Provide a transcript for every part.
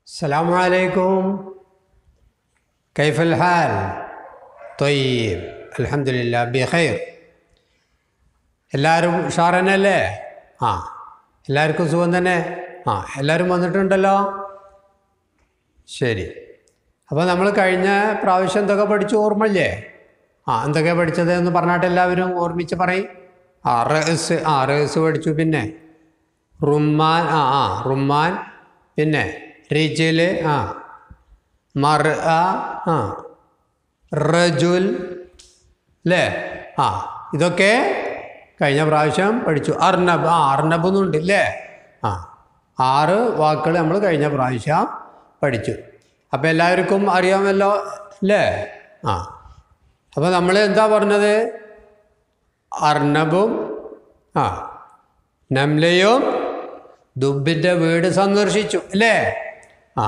السلام عليكم كيف الحال طيب الحمد لله بخير എല്ലാവരും ഉഷാറനല്ലേ ആ എല്ലാവർക്കും സുഖം തന്നെ ആ എല്ലാവരും വന്നിട്ടുണ്ടല്ലോ ശരി അപ്പോൾ നമ്മൾ കഴിഞ്ഞ പ്രാവശ്യം എന്തൊക്കെ പഠിച്ചു ഓർമ്മയില്ലേ ആ എന്തൊക്കെയാണ് പഠിച്ചത് എന്ന് പറഞ്ഞിട്ട് എല്ലാവരും ഓർമ്മിച്ച് പറയും ആ റേസ് ആ റേസ് പഠിച്ചു പിന്നെ റുമ്മാൻ ആ ആ റുമ്മാൻ പിന്നെ റിജില് ആ മർ ആ ആ റജുൽ അല്ലേ ആ ഇതൊക്കെ കഴിഞ്ഞ പ്രാവശ്യം പഠിച്ചു അർണബ് ആ അർണബ് എന്നുണ്ട് അല്ലേ ആ ആറ് വാക്കുകൾ നമ്മൾ കഴിഞ്ഞ പ്രാവശ്യം പഠിച്ചു അപ്പോൾ എല്ലാവർക്കും അറിയാമല്ലോ അല്ലേ ആ അപ്പോൾ നമ്മൾ എന്താ പറഞ്ഞത് അർണബും ആ നംലയും ദുബിൻ്റെ വീട് സന്ദർശിച്ചു അല്ലേ ആ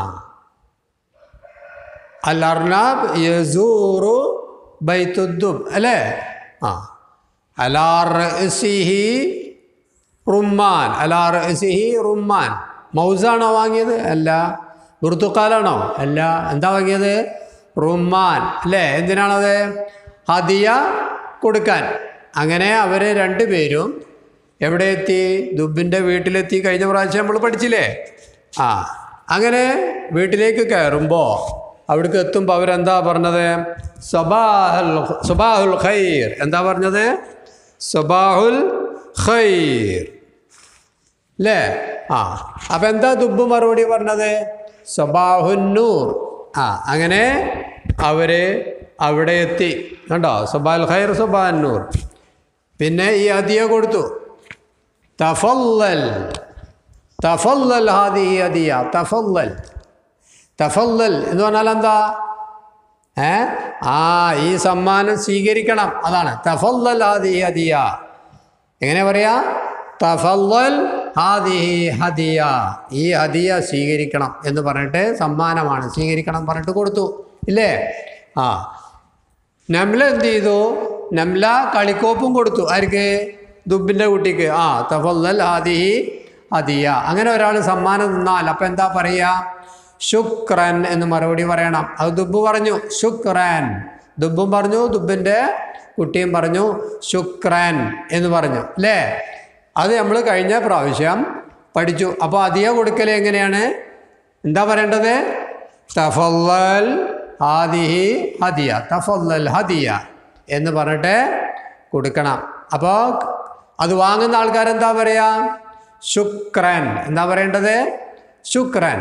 അൽ അർണബ് യസൂറു ബൈത്തുദ്ദുബ് അല്ലേ ആ അലാർസിഹി റുമ്മാൻ അലാർസിഹി റുമ്മാൻ മൗസാണോ വാങ്ങിയത് അല്ല ബുർത്തുക്കാലാണോ അല്ല എന്താ വാങ്ങിയത് റുമ്മാൻ അല്ലേ എന്തിനാണത് ഹദിയ കൊടുക്കാൻ അങ്ങനെ അവർ രണ്ടുപേരും എവിടെ എത്തി ദുബിൻ്റെ വീട്ടിലെത്തി കഴിഞ്ഞ പ്രാവശ്യം നമ്മൾ പഠിച്ചില്ലേ ആ അങ്ങനെ വീട്ടിലേക്ക് കയറുമ്പോൾ അവിടേക്ക് എത്തുമ്പോൾ അവരെന്താ പറഞ്ഞത് സബാഹുൽ സുബാഹുൽ ഖൈർ എന്താ പറഞ്ഞത് സുബാഹുൽ ഖൈർ അല്ലേ ആ അപ്പം എന്താ ദുബ് മറുപടി പറഞ്ഞത് സബാഹുന്നൂർ ആ അങ്ങനെ അവർ അവിടെ എത്തി കണ്ടോ സുബാൽ ഖൈർ സുബാന്നൂർ പിന്നെ ഈ അദിയ കൊടുത്തു തഫല്ലൽ തഫല്ലൽ ഹാദി അദിയ തഫല്ലൽ തഫല്ലൽ എന്ന് പറഞ്ഞാൽ എന്താ ഏ ആ ഈ സമ്മാനം സ്വീകരിക്കണം അതാണ് തഫല്ലൽ ഹാദി ഹദിയ എങ്ങനെ പറയാ തഫല്ലൽ ഹാദി ഹദിയ ഈ ഹദിയ സ്വീകരിക്കണം എന്ന് പറഞ്ഞിട്ട് സമ്മാനമാണ് സ്വീകരിക്കണം പറഞ്ഞിട്ട് കൊടുത്തു ഇല്ലേ ആ നംല എന്ത് ചെയ്തു നംല കളിക്കോപ്പും കൊടുത്തു ആർക്ക് ദുബിൻ്റെ കുട്ടിക്ക് ആ തഫല്ലൽ ഹാദിഹി ഹദിയ അങ്ങനെ ഒരാൾ സമ്മാനം തന്നാൽ അപ്പം എന്താ പറയുക ശുക്രൻ എന്ന് മറുപടി പറയണം അത് ദുബ് പറഞ്ഞു ശുക്രൻ ദുബും പറഞ്ഞു ദുബിൻ്റെ കുട്ടിയും പറഞ്ഞു ശുക്രൻ എന്ന് പറഞ്ഞു അല്ലേ അത് നമ്മൾ കഴിഞ്ഞ പ്രാവശ്യം പഠിച്ചു അപ്പോൾ അധിക കൊടുക്കൽ എങ്ങനെയാണ് എന്താ പറയേണ്ടത് തഫല്ലൽ ഹാദിഹി ഹദിയ തഫല്ലൽ ഹദിയ എന്ന് പറഞ്ഞിട്ട് കൊടുക്കണം അപ്പോൾ അത് വാങ്ങുന്ന ആൾക്കാരെന്താ പറയുക ശുക്രൻ എന്താ പറയേണ്ടത് ശുക്രൻ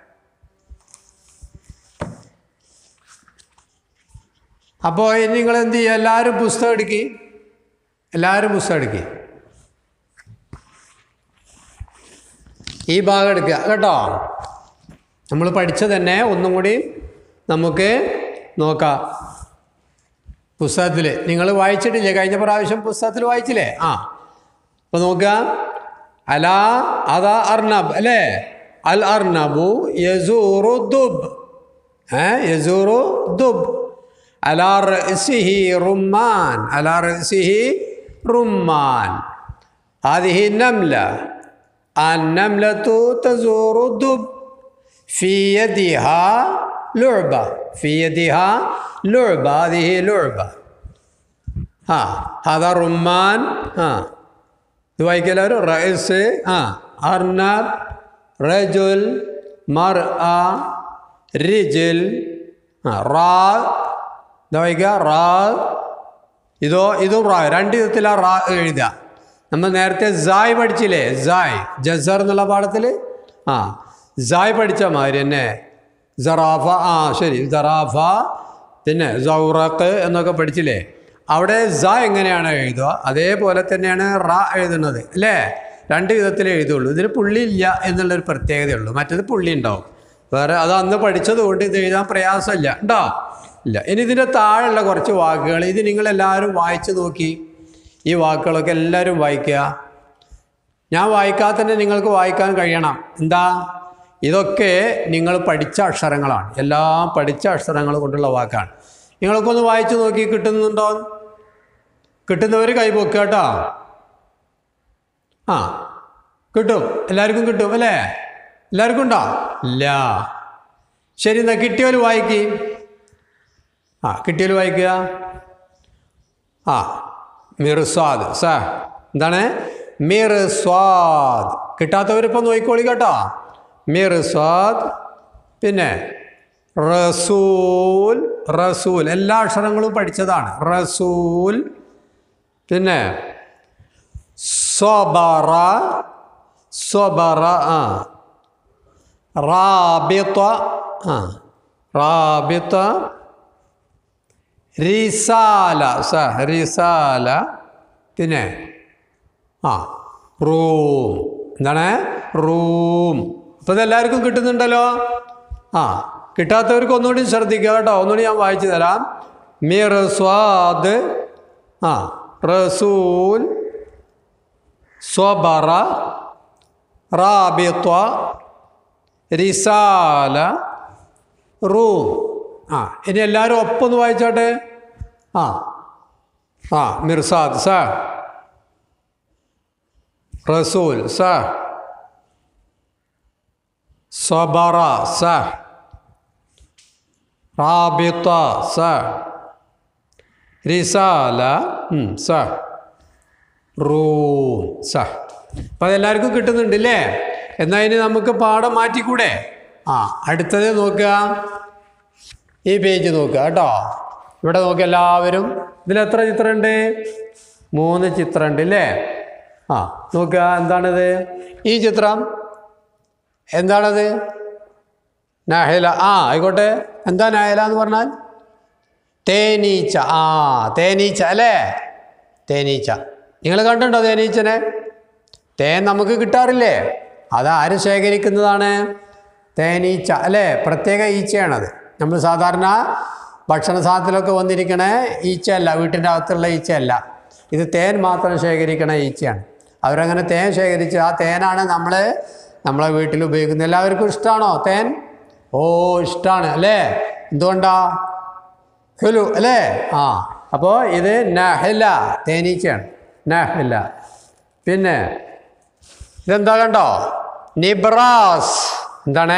അപ്പോൾ ഇനി നിങ്ങൾ എന്ത് ചെയ്യുക എല്ലാവരും പുസ്തകം എടുക്കി എല്ലാവരും പുസ്തകം എടുക്കി ഈ ഭാഗം എടുക്കുക കേട്ടോ നമ്മൾ പഠിച്ച തന്നെ ഒന്നും കൂടി നമുക്ക് നോക്കാം പുസ്തകത്തിൽ നിങ്ങൾ വായിച്ചിട്ടില്ലേ കഴിഞ്ഞ പ്രാവശ്യം പുസ്തകത്തിൽ വായിച്ചില്ലേ ആ അപ്പോൾ നോക്കുക അല അത അർണബ് അല്ലേ അൽ അർണബു യസൂറു ദുബ് ഏ യസൂറു ദുബ് അലാ റസിഹി റുമ്മാൻ അലാ റസിഹി റുമ്മാൻ هذه النملة النملة تزور الدب في يدها لعبة في يدها لعبة هذه لعبة ها هذا رمان ها دوايك رئيس ها أرنب رجل مرأة رجل ها را ദോയിക്ക റാ ഇതോ ഇതും റാ രണ്ട് വിധത്തിലാ റാ എഴുതുക നമ്മൾ നേരത്തെ സായ് പഠിച്ചില്ലേ സായ് ജസർ എന്നുള്ള പാഠത്തിൽ ആ സായ് പഠിച്ച മാതിരി തന്നെ ജറാഫ ആ ശരി ജറാഫ പിന്നെ സൗറക്ക് എന്നൊക്കെ പഠിച്ചില്ലേ അവിടെ സ എങ്ങനെയാണ് എഴുതുക അതേപോലെ തന്നെയാണ് റ എഴുതുന്നത് അല്ലേ രണ്ട് വിധത്തിലേ എഴുതുള്ളൂ ഇതിന് പുള്ളി ഇല്ല എന്നുള്ളൊരു പ്രത്യേകതയുള്ളൂ മറ്റേത് പുള്ളി ഉണ്ടാവും വേറെ അത് അന്ന് പഠിച്ചത് കൊണ്ട് ഇത് എഴുതാൻ പ്രയാസമില്ല ഉണ്ടോ ഇല്ല ഇനി ഇതിൻ്റെ താഴെയുള്ള കുറച്ച് വാക്കുകൾ ഇത് നിങ്ങളെല്ലാവരും വായിച്ചു നോക്കി ഈ വാക്കുകളൊക്കെ എല്ലാവരും വായിക്കുക ഞാൻ വായിക്കാതെ തന്നെ നിങ്ങൾക്ക് വായിക്കാൻ കഴിയണം എന്താ ഇതൊക്കെ നിങ്ങൾ പഠിച്ച അക്ഷരങ്ങളാണ് എല്ലാം പഠിച്ച അക്ഷരങ്ങൾ കൊണ്ടുള്ള വാക്കാണ് നിങ്ങളൊക്കെ ഒന്ന് വായിച്ചു നോക്കി കിട്ടുന്നുണ്ടോ കിട്ടുന്നവർ കൈപൊക്കുക കേട്ടോ ആ കിട്ടും എല്ലാവർക്കും കിട്ടും അല്ലേ എല്ലാവർക്കും ഉണ്ടോ ഇല്ല ശരി എന്നാ കിട്ടിയോല് വായിക്ക് ആ കിട്ടിയോല് വായിക്കുക ആ മിർസ്വാദ് സാ എന്താണ് മിർസ്വാദ് കിട്ടാത്തവരിപ്പോൾ നോക്കിക്കോളി കേട്ടോ മിർസ്വാദ് പിന്നെ റസൂൽ റസൂൽ എല്ലാ അക്ഷരങ്ങളും പഠിച്ചതാണ് റസൂൽ പിന്നെ സ്വബറ സ്വബറ ആ റാബിത്ത ആ റാബിത്ത റിസാല സ റിസാല പിന്നെ ആ റൂം എന്താണ് റൂം അപ്പോൾ ഇതെല്ലാവർക്കും കിട്ടുന്നുണ്ടല്ലോ ആ കിട്ടാത്തവർക്ക് ഒന്നുകൂടി ശ്രദ്ധിക്കുക കേട്ടോ ഒന്നുകൂടി ഞാൻ വായിച്ചു തരാം മിർസ്വാദ് ആ റസൂൽ സ്വബറ റാബിത്വ റിസാല റൂം ആ ഇനി എല്ലാവരും ഒപ്പം ഒന്ന് വായിച്ചോട്ടെ ആ ആ മിർസാദ് സ റസൂൽ സ സ്വബറ സ റാബിത്ത സ റിസാല ഉം, സ റൂം സ അപ്പം അതെല്ലാവർക്കും കിട്ടുന്നുണ്ട് അല്ലേ എന്നാൽ ഇനി നമുക്ക് പാഠം മാറ്റിക്കൂടെ ആ അടുത്തത് നോക്കുക ഈ പേജ് നോക്കുക കേട്ടോ ഇവിടെ നോക്കുക എല്ലാവരും ഇതിൽ എത്ര ചിത്രമുണ്ട് മൂന്ന് ചിത്രമുണ്ട് അല്ലേ ആ നോക്കുക എന്താണിത് ഈ ചിത്രം എന്താണത് നഹല ആ ആയിക്കോട്ടെ എന്താ നഹല എന്ന് പറഞ്ഞാൽ തേനീച്ച ആ തേനീച്ച അല്ലേ തേനീച്ച നിങ്ങൾ കണ്ടിട്ടുണ്ടോ തേനീച്ചനെ തേൻ നമുക്ക് കിട്ടാറില്ലേ അതാര് ശേഖരിക്കുന്നതാണ് തേനീച്ച അല്ലേ പ്രത്യേക ഈച്ചയാണത് നമ്മൾ സാധാരണ ഭക്ഷണ സാധനത്തിലൊക്കെ വന്നിരിക്കണ ഈച്ചയല്ല വീട്ടിൻ്റെ അകത്തുള്ള ഈച്ചയല്ല ഇത് തേൻ മാത്രം ശേഖരിക്കണ ഈച്ചയാണ് അവരങ്ങനെ തേൻ ശേഖരിച്ച് ആ തേനാണ് നമ്മൾ നമ്മളെ വീട്ടിൽ ഉപയോഗിക്കുന്നത് എല്ലാവർക്കും ഇഷ്ടമാണോ തേൻ ഓ ഇഷ്ടമാണ് അല്ലേ എന്തുകൊണ്ടാ ഹുലു അല്ലേ ആ അപ്പോൾ ഇത് നഹല തേനീച്ചയാണ് നഹല പിന്നെ ഇതെന്താ കണ്ടോ നിബ്രാസ് എന്താണ്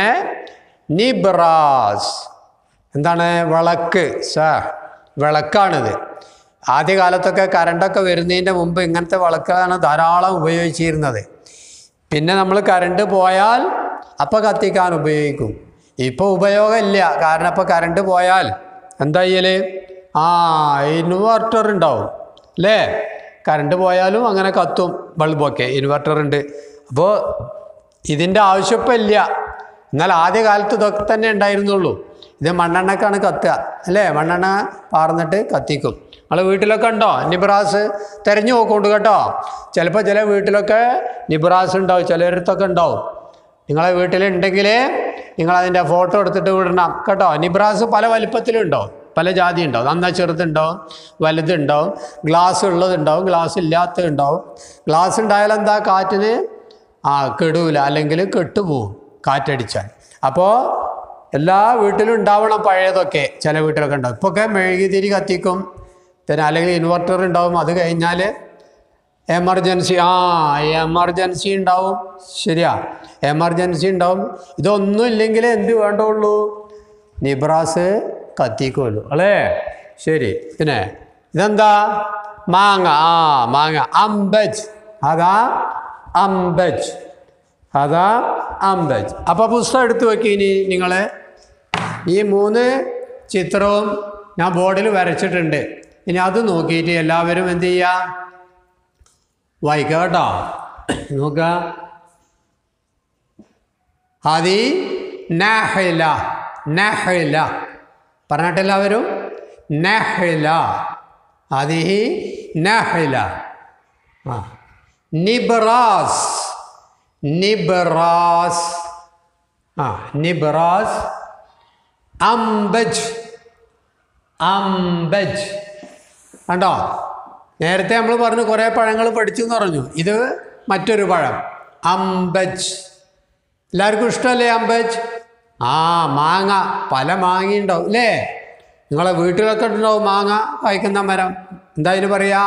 നിബ്രാസ് എന്താണ് വിളക്ക് സ വിളക്കാണിത് ആദ്യകാലത്തൊക്കെ കറണ്ടൊക്കെ വരുന്നതിൻ്റെ മുമ്പ് ഇങ്ങനത്തെ വിളക്കാണ് ധാരാളം ഉപയോഗിച്ചിരുന്നത് പിന്നെ നമ്മൾ കറണ്ട് പോയാൽ അപ്പം കത്തിക്കാൻ ഉപയോഗിക്കും ഇപ്പോൾ ഉപയോഗമില്ല കാരണം ഇപ്പോൾ കറണ്ട് പോയാൽ എന്താ ചെയ്യൽ ആ ഇൻവെർട്ടർ ഉണ്ടാവും അല്ലേ കറണ്ട് പോയാലും അങ്ങനെ കത്തും ബൾബൊക്കെ ഇൻവെർട്ടർ ഉണ്ട് അപ്പോൾ ഇതിൻ്റെ ആവശ്യം ഇപ്പം ഇല്ല എന്നാൽ ആദ്യ കാലത്ത് ഇതൊക്കെ തന്നെ ഉണ്ടായിരുന്നുള്ളൂ ഇത് മണ്ണെണ്ണക്കാണ് കത്തുക അല്ലേ മണ്ണെണ്ണ പാർന്നിട്ട് കത്തിക്കും നമ്മളെ വീട്ടിലൊക്കെ ഉണ്ടോ നിബ്രാസ് തിരഞ്ഞു നോക്കൊണ്ട് കേട്ടോ ചിലപ്പോൾ ചില വീട്ടിലൊക്കെ നിബ്രാസ് ഉണ്ടാവും ചിലയിടത്തൊക്കെ ഉണ്ടാവും നിങ്ങളെ വീട്ടിലുണ്ടെങ്കിൽ നിങ്ങളതിൻ്റെ ഫോട്ടോ എടുത്തിട്ട് വിടണം കേട്ടോ നിബ്രാസ് പല വലിപ്പത്തിലുണ്ടാവും പല ജാതി ഉണ്ടാവും നന്നാ ചെറുതുണ്ടാവും വലുതുണ്ടാവും ഗ്ലാസ് ഉള്ളതുണ്ടാവും ഗ്ലാസ് ഇല്ലാത്തതുണ്ടാവും ഗ്ലാസ് ഉണ്ടായാൽ എന്താ കാറ്റിന് ആ കെടൂല അല്ലെങ്കിൽ കെട്ടുപോകും കാറ്റടിച്ചാൽ അപ്പോൾ എല്ലാ വീട്ടിലും ഉണ്ടാവണം പഴയതൊക്കെ ചില വീട്ടിലൊക്കെ ഉണ്ടാവും ഇപ്പോൾ ഒക്കെ മെഴുകുതിരി കത്തിക്കും പിന്നെ അല്ലെങ്കിൽ ഇൻവെർട്ടർ ഉണ്ടാവും അത് കഴിഞ്ഞാൽ എമർജൻസി ആ എമർജൻസി ഉണ്ടാവും ശരിയാ എമർജൻസി ഉണ്ടാവും ഇതൊന്നും ഇല്ലെങ്കിൽ എന്ത് വേണ്ടുള്ളൂ നിബ്രാസ് കത്തിക്കുമല്ലോ അല്ലേ ശരി പിന്നെ ഇതെന്താ മാങ്ങ ആ മാങ്ങ അമ്പജ് അതാ അമ്പജ് അതാ അമ്പജ് അപ്പോൾ പുസ്തകം എടുത്ത് വെക്കി ഇനി നിങ്ങൾ ഈ മൂന്ന് ചിത്രവും ഞാൻ ബോർഡിൽ വരച്ചിട്ടുണ്ട് ഇനി അത് നോക്കിയിട്ട് എല്ലാവരും എന്ത് ചെയ്യുക വായിക്കുക കേട്ടോ നോക്കുക ഹതി നഹല നഹല പറഞ്ഞിട്ട് എല്ലാവരും നഹല ഹതി നഹല ആ നിബ്രാസ് നിബ്രാസ് ആ നിബ്രാസ് അംബജ് അംബജ് കണ്ടോ നേരത്തെ നമ്മൾ പറഞ്ഞു കുറേ പഴങ്ങൾ പഠിച്ചു എന്ന് പറഞ്ഞു ഇത് മറ്റൊരു പഴം അംബജ് എല്ലാവർക്കും ഇഷ്ടമല്ലേ അംബജ് ആ മാങ്ങ പല മാങ്ങയുണ്ടാവും അല്ലേ നിങ്ങളെ വീട്ടിലൊക്കെ ഉണ്ടാവും മാങ്ങ കായ്ക്കുന്ന മരം എന്താ ഇതിന് പറയാ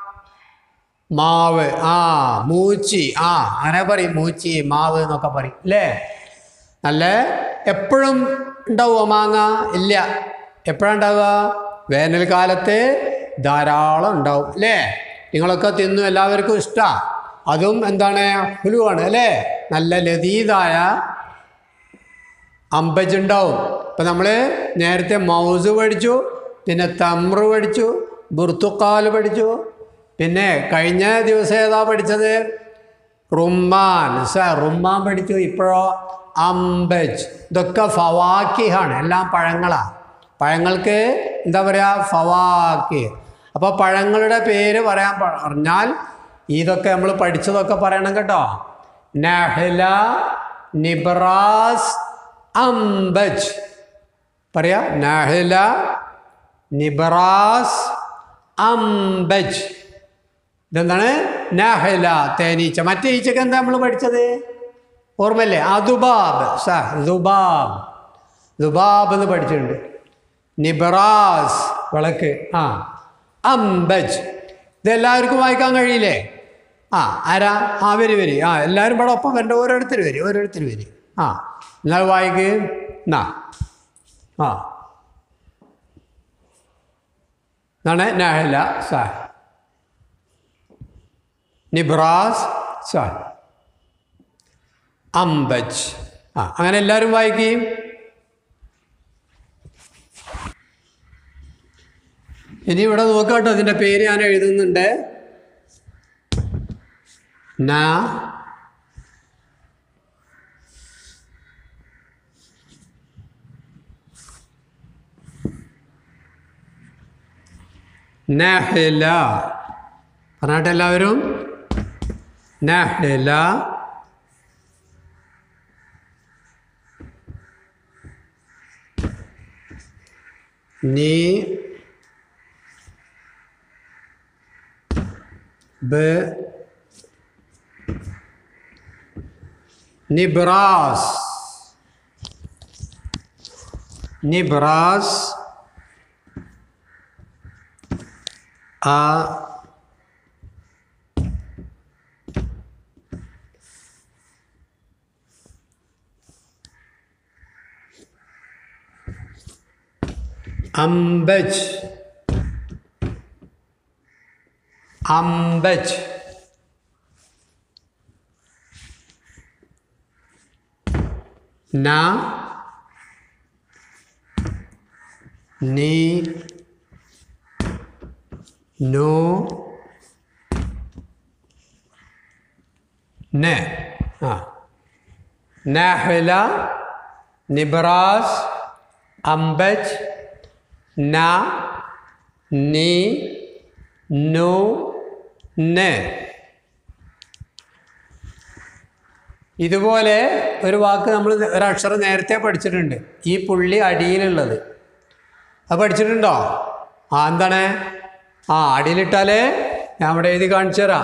മാവ് ആ മൂച്ചി ആ അങ്ങനെ പറയും മൂച്ചി മാവ് എന്നൊക്കെ പറയും അല്ലേ നല്ല എപ്പോഴും ഉണ്ടാവുമോ മാങ്ങ ഇല്ല എപ്പോഴാണ് ഉണ്ടാവുക വേനൽക്കാലത്ത് ധാരാളം ഉണ്ടാവും അല്ലേ നിങ്ങളൊക്കെ തിന്നു എല്ലാവർക്കും ഇഷ്ടമാണ് അതും എന്താണ് ഹുലുവാണ് അല്ലേ നല്ല ലതീതായ അമ്പജുണ്ടാവും ഇപ്പം നമ്മൾ നേരത്തെ മൗസ് പഠിച്ചു പിന്നെ തമ്ര പഠിച്ചു ബുർത്തുക്കാൽ പഠിച്ചു പിന്നെ കഴിഞ്ഞ ദിവസം ഏതാ പഠിച്ചത് റുമ്മാൻ സ റുമ്മാൻ പഠിച്ചു ഇപ്പോഴോ അമ്പജ് ഇതൊക്കെ ഫവാക്കിഹാണ് എല്ലാം പഴങ്ങളാണ് പഴങ്ങൾക്ക് എന്താ പറയുക ഫവാക്കി അപ്പോൾ പഴങ്ങളുടെ പേര് പറയാൻ പ- പറഞ്ഞാൽ ഇതൊക്കെ നമ്മൾ പഠിച്ചതൊക്കെ പറയണം കേട്ടോ നഹ്ല നിബ്രാസ് അംബജ് പറയാ നഹ്ല നിബ്രാസ് അംബജ് ഇതെന്താണ് നഹ്ല തേനീച്ച മറ്റേ ഈച്ചക്ക് എന്താ നമ്മൾ പഠിച്ചത് ഓർമ്മല്ലേ ആ ദുബാബ് സ ദുബാബ് ദുബാബ് എന്ന് പഠിച്ചിട്ടുണ്ട് നിബ്രാസ് വിളക്ക് ആ അംബജ് ഇതെല്ലാവർക്കും വായിക്കാൻ കഴിയില്ലേ ആ ആരാ ആ വരി വരി ആ എല്ലാവരും ഇവിടെ ഒപ്പം വരണ്ട ഓരോരുത്തർ വരി ഓരോരുത്തർ വരി ആ എന്നാൽ വായിക്ക് എന്നാ ആ എന്നാണ് നഹല സ നിബ്രാസ് സ അംബജ് ആ അങ്ങനെ എല്ലാവരും വായിക്കുകയും ഇനി ഇവിടെ നോക്കാട്ടോ അതിൻ്റെ പേര് ഞാൻ എഴുതുന്നുണ്ട് ന നഹ്ല പറഞ്ഞാട്ടെ എല്ലാവരും നഹ്ല നീ ب نبراس نبراس a أنبج أنبج na ni no ne ആ നഹ്ല നിബ്രാസ് അംബജ് ന നി നു നെ ഇതുപോലെ ഒരു വാക്ക് നമ്മൾ ഒരക്ഷരം നേരത്തെ പഠിച്ചിട്ടുണ്ട് ഈ പുള്ളി അടിയിലുള്ളത് അത് പഠിച്ചിട്ടുണ്ടോ ആ എന്താണ് ആ അടിയിലിട്ടാലേ ഞാൻ ഇവിടെ എഴുതി കാണിച്ചു തരാം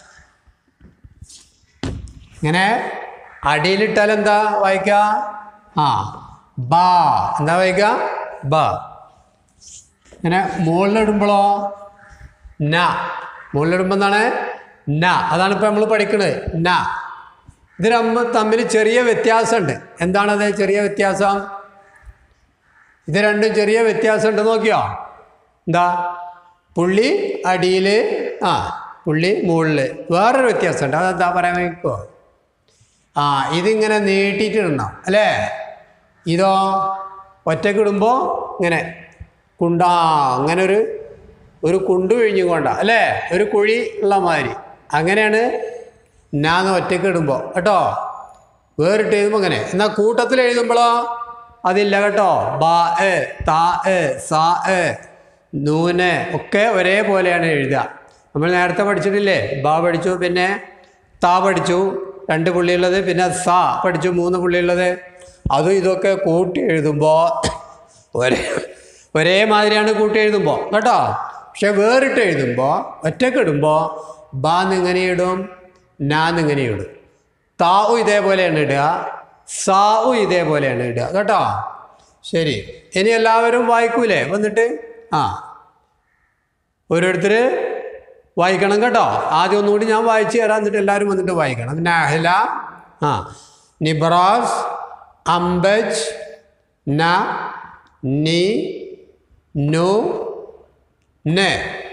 ഇങ്ങനെ അടിയിലിട്ടാൽ എന്താ വായിക്കുക ആ ബാ എന്താ വായിക്കുക ബ ഇങ്ങനെ മുകളിലിടുമ്പോഴോ ന മുകളിലിടുമ്പോൾ എന്താണ് ന അതാണ് ഇപ്പോൾ നമ്മൾ പഠിക്കുന്നത് ന ഇത് രണ്ടും തമ്മിൽ ചെറിയ വ്യത്യാസമുണ്ട് എന്താണത് ചെറിയ വ്യത്യാസം ഇത് രണ്ടും ചെറിയ വ്യത്യാസമുണ്ട് നോക്കിയോ എന്താ പുള്ളി അടിയിൽ ആ പുള്ളി മുകളിൽ വേറൊരു വ്യത്യാസമുണ്ട് അതെന്താ പറയാൻ വയ്ക്കുമോ ആ ഇതിങ്ങനെ നീട്ടിയിട്ടുണ്ടാവും അല്ലേ ഇതോ ഒറ്റക്കിടുമ്പോൾ ഇങ്ങനെ കുണ്ടാ അങ്ങനെ ഒരു ഒരു കുണ്ട് പിഴിഞ്ഞുകൊണ്ടാ അല്ലേ ഒരു കുഴി ഉള്ള മാതിരി അങ്ങനെയാണ് ഞാൻ ഒറ്റയ്ക്ക് ഇടുമ്പോൾ കേട്ടോ വേറിട്ട് എഴുതുമ്പോൾ അങ്ങനെ എന്നാൽ കൂട്ടത്തിൽ എഴുതുമ്പോഴോ അതില്ല കേട്ടോ ബാ എ താ എ സാ എ നൂന് ഒക്കെ ഒരേപോലെയാണ് എഴുതുക നമ്മൾ നേരത്തെ പഠിച്ചിട്ടില്ലേ ബാ പഠിച്ചു പിന്നെ താ പഠിച്ചു രണ്ട് പുള്ളിയുള്ളത് പിന്നെ സാ പഠിച്ചു മൂന്ന് പുള്ളിയുള്ളത് അതും ഇതൊക്കെ കൂട്ടി എഴുതുമ്പോൾ ഒരേ ഒരേ മാതിരിയാണ് കൂട്ടി എഴുതുമ്പോൾ കേട്ടോ പക്ഷെ വേറിട്ട് എഴുതുമ്പോൾ ഒറ്റക്ക് ഇടുമ്പോൾ ബാ എന്നിങ്ങനെ ഇടും നാ എന്നിങ്ങനെ ഇടും താവു ഇതേപോലെയാണ് ഇടുക സാവു ഇതേപോലെയാണ് ഇടുക കേട്ടോ ശരി ഇനി എല്ലാവരും വായിക്കൂലേ വന്നിട്ട് ആ ഓരോരുത്തർ വായിക്കണം കേട്ടോ ആദ്യം ഒന്നുകൂടി ഞാൻ വായിച്ചു തരാം എന്നിട്ട് എല്ലാവരും വന്നിട്ട് വായിക്കണം നഹ്ല ആ നിബ്രാസ് അംബജ് ന നി നു നെ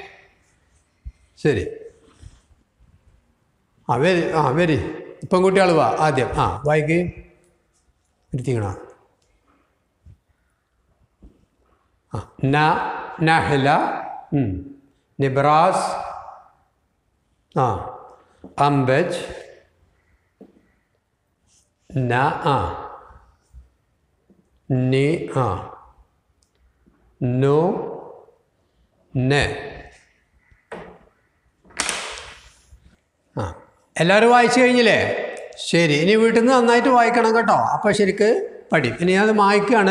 ശരി ആ വരി ആ വരി ഇപ്പം കുട്ടികൾ വാ ആദ്യം ആ വായിക്ക് ഇരുത്തിക്കണോ ആ ന നഹ്ല ഉം. നിബ്രാസ് ആ അംബജ് ന ആ നി ആ നു നെ ആ എല്ലാവരും വായിച്ചു കഴിഞ്ഞില്ലേ ശരി ഇനി വീട്ടിൽ നിന്ന് നന്നായിട്ട് വായിക്കണം കേട്ടോ അപ്പോൾ ശരിക്ക് പഠി ഇനി അത് വായിക്കുകയാണ്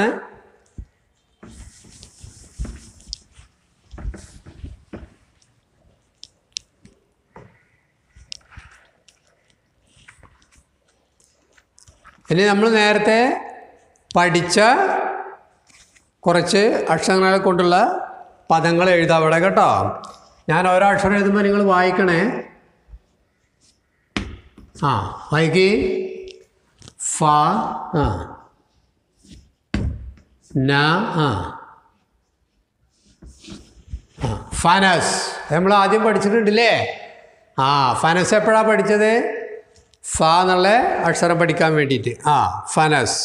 ഇനി നമ്മൾ നേരത്തെ പഠിച്ച കുറച്ച് അക്ഷരങ്ങളെ കൊണ്ടുള്ള പദങ്ങൾ എഴുതാം അവിടെ കേട്ടോ ഞാൻ ഓരോ അക്ഷരം എഴുതുമ്പോൾ നിങ്ങൾ വായിക്കണേ ആ വായിക്ക് ഫ ആ ന ആ ആ, ഫനസ് നമ്മൾ ആദ്യം പഠിച്ചിട്ടുണ്ടല്ലേ ആ ഫനസ് എപ്പോഴാണ് പഠിച്ചത് ഫ എന്നുള്ള അക്ഷരം പഠിക്കാൻ വേണ്ടിയിട്ട് ആ ഫനസ്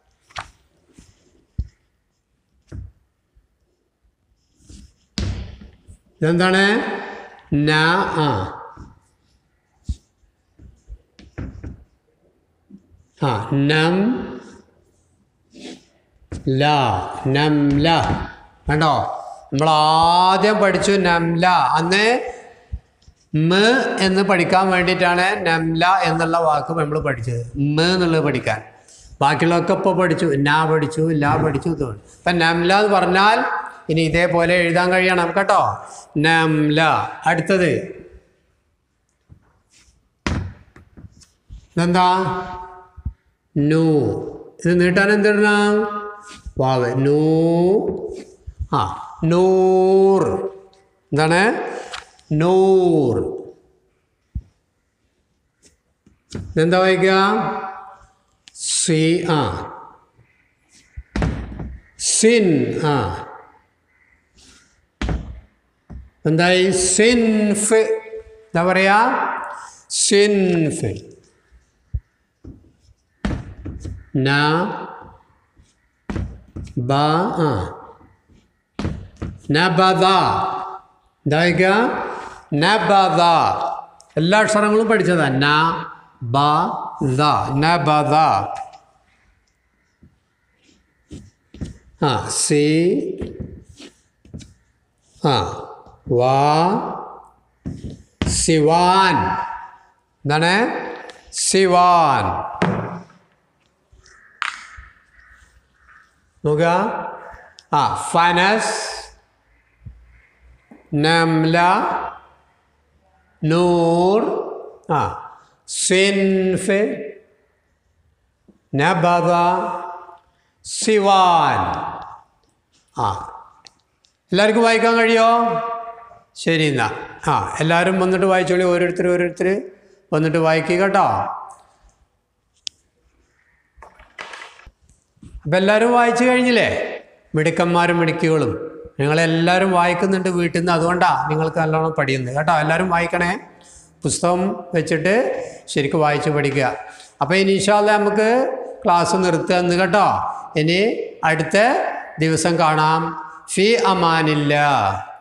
ഇതെന്താണ് ന ആ ആ നം ല നം ല കണ്ടോ നമ്മൾ ആദ്യം പഠിച്ചു നംല അന്ന് മ എന്ന് പഠിക്കാൻ വേണ്ടിയിട്ടാണ് നംല എന്നുള്ള വാക്ക് നമ്മൾ പഠിച്ചത് മ എന്നുള്ളത് പഠിക്കാൻ ബാക്കിയുള്ളതൊക്കെ ഇപ്പോൾ പഠിച്ചു ന പഠിച്ചു ല പഠിച്ചു ഇത് പഠിച്ചു. ഇപ്പം നംല എന്ന് പറഞ്ഞാൽ ഇനി ഇതേപോലെ എഴുതാൻ കഴിയണം കേട്ടോ നംല അടുത്തത് ഇതെന്താ നൂ ഇത് നീട്ടാൻ എന്തിടണം വാവ് നൂ ആ നൂർ എന്താണ് നൂർ എന്താ വായിക്കുക സി ആ സിൻ ആ എന്തായി സിൻഫ് എന്താ പറയാ സിൻഫ് ന ബ ആ നബദ എന്താ വായിക്കുക നബദ എല്ലാ അക്ഷരങ്ങളും പഠിച്ചതാ ന ബ ദ നബദ ആ സി ആ വാ സിവാൻ എന്താണ് സിവാൻ നോക്കുക ആ ഫനസ് നംല നൂർ ആ സിൻഫ് നബദ സിവാൻ ആ എല്ലാവർക്കും വായിക്കാൻ കഴിയോ ശരി എന്നാ ആ എല്ലാവരും വന്നിട്ട് വായിച്ചോളി ഓരോരുത്തർ ഓരോരുത്തർ വന്നിട്ട് വായിക്കുക കേട്ടോ അപ്പം എല്ലാവരും വായിച്ചു കഴിഞ്ഞില്ലേ മിടുക്കന്മാരും മിടുക്കികളും നിങ്ങളെല്ലാവരും വായിക്കുന്നുണ്ട് വീട്ടിൽ നിന്ന് അതുകൊണ്ടാണ് നിങ്ങൾക്ക് നല്ലോണം പഠിയുന്നത് കേട്ടോ എല്ലാവരും വായിക്കണേ പുസ്തകം വെച്ചിട്ട് ശരിക്കും വായിച്ച് പഠിക്കുക അപ്പോൾ ഇനി ഇൻഷാല്ല നമുക്ക് ക്ലാസ് നിർത്തുക എന്ന് കേട്ടോ ഇനി അടുത്ത ദിവസം കാണാം ഫി അമാനില്ല